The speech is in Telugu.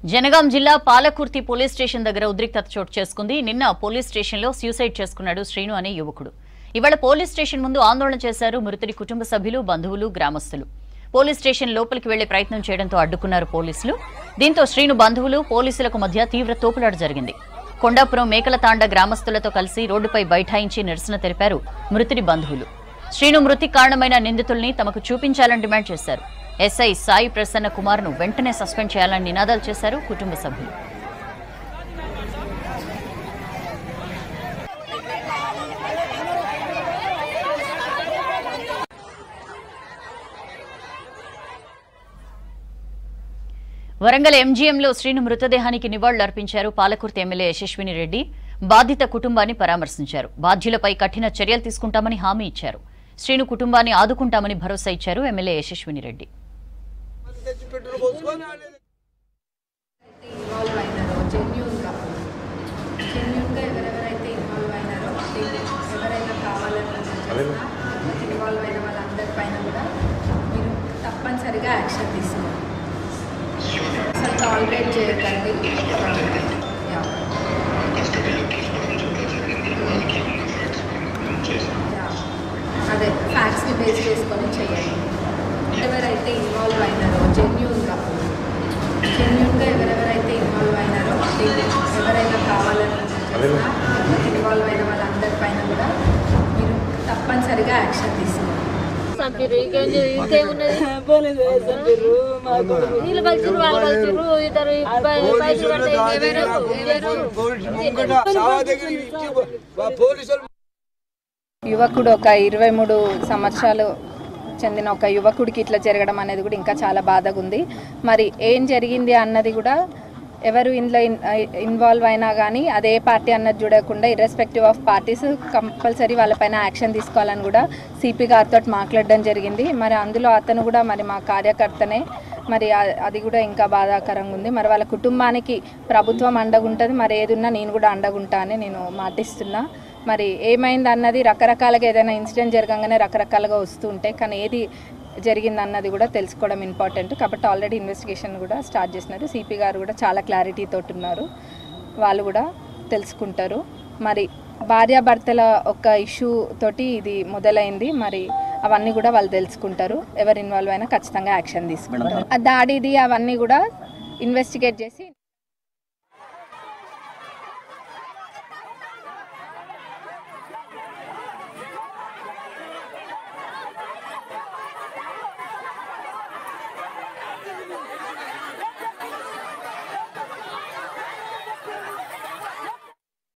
జనగాం జిల్లా పాలకుర్తి పోలీస్ స్టేషన్ దగ్గర ఉద్రిక్తత చోటు చేసుకుంది నిన్న పోలీస్ స్టేషన్లో సూసైడ్ చేసుకున్నాడు శ్రీను అనే యువకుడు ఇవాళ పోలీస్ స్టేషన్ ముందు ఆందోళన చేశారు మృతుడి కుటుంబ సభ్యులు బంధువులు గ్రామస్తులు పోలీస్ స్టేషన్ లోపలికి వెళ్లే ప్రయత్నం చేయడంతో అడ్డుకున్నారు పోలీసులు దీంతో శ్రీను బంధువులు పోలీసులకు మధ్య తీవ్ర తోపులాట జరిగింది కొండాపురం మేకల తాండ గ్రామస్తులతో కలిసి రోడ్డుపై బైఠాయించి నిరసన తెలిపారు మృతుడి బంధువులు శ్రీను మృతికి కారణమైన నిందితుల్ని తమకు చూపించాలని డిమాండ్ చేశారు ఎస్ఐ సాయి ప్రసన్న కుమార్ ను వెంటనే సస్పెండ్ చేయాలని నినాదాలు చేశారు కుటుంబ సభ్యులు వరంగల్ ఎంజీఎంలో శ్రీను మృతదేహానికి నివాళులర్పించారు పాలకుర్తి ఎమ్మెల్యే యశస్విని రెడ్డి బాధిత కుటుంబాన్ని పరామర్శించారు బాధ్యులపై కఠిన చర్యలు తీసుకుంటామని హామీ ఇచ్చారు శ్రీను కుటుంబాన్ని ఆదుకుంటామని భరోసా ఇచ్చారు ఎమ్మెల్యే యశస్విని రెడ్డి ఇన్వాల్వ్ అయినారో జెన్యున్గా జెన్యున్గా ఎవరెవరైతే ఇన్వాల్వ్ అయినారో దీన్ని ఎవరైనా కావాలని చేసినా ఇన్వాల్వ్ అయిన వాళ్ళందరి పైన కూడా మీరు తప్పనిసరిగా యాక్షన్ తీసుకోండి అసలు టాలరేట్ చేయకండి యా. యా. అదే ఫ్యాక్ట్స్ని బేస్ చేసుకొని చేయండి ఎవరైతే ఇన్వాల్వ్ అయినారో జెన్యున్గా జెన్యున్గా ఎవరెవరైతే ఇన్వాల్వ్ అయినారో దీన్ని ఎవరైనా కావాలని చేసినా ఇన్వాల్వ్ అయిన వాళ్ళందరి పైన కూడా మీరు తప్పనిసరిగా యాక్షన్ తీసుకోండి చంపిర్రు ఇంకేం ఇంకేమున్నది వీళ్ళు కలిసిరు వాళ్ళు కలిసిరు ఇద్దరు బయట పడితే పోలీసులు యువకుడు ఒక ఇరవై మూడు సంవత్సరాలు చెందిన ఒక యువకుడికి ఇట్లా జరగడం అనేది కూడా ఇంకా చాలా బాధగా ఉంది మరి ఏం జరిగింది అన్నది కూడా ఎవరు ఇందులో ఇన్- ఇన్వాల్వ్ అయినా కానీ అదే పార్టీ అన్నది చూడకుండా ఇర్రెస్పెక్టివ్ ఆఫ్ పార్టీస్ కంపల్సరీ వాళ్ళపైన యాక్షన్ తీసుకోవాలని కూడా సిపి గారితో మాట్లాడడం జరిగింది మరి అందులో అతను కూడా మరి మా కార్యకర్తనే మరి ఆ- అది కూడా ఇంకా బాధాకరంగా ఉంది మరి వాళ్ళ కుటుంబానికి ప్రభుత్వం అండగుంటుంది మరి ఏదున్నా నేను కూడా అండగుంటా అని నేను మాటిస్తున్నా మరి ఏమైంది అన్నది రకరకాలుగా ఏదైనా ఇన్సిడెంట్ జరగంగానే రకరకాలుగా వస్తూ ఉంటాయి కానీ ఏది జరిగింది అన్నది కూడా తెలుసుకోవడం ఇంపార్టెంట్ కాబట్టి ఆల్రెడీ ఇన్వెస్టిగేషన్ కూడా స్టార్ట్ చేసినారు సిపి గారు కూడా చాలా క్లారిటీ తోటి ఉన్నారు వాళ్ళు కూడా తెలుసుకుంటారు మరి భార్యాభర్తల ఒక ఇష్యూ తోటి ఇది మొదలైంది మరి అవన్నీ కూడా వాళ్ళు తెలుసుకుంటారు ఎవరు ఇన్వాల్వ్ అయినా ఖచ్చితంగా యాక్షన్ తీసుకుంటారు ఆ దాడిది అవన్నీ కూడా ఇన్వెస్టిగేట్ చేసి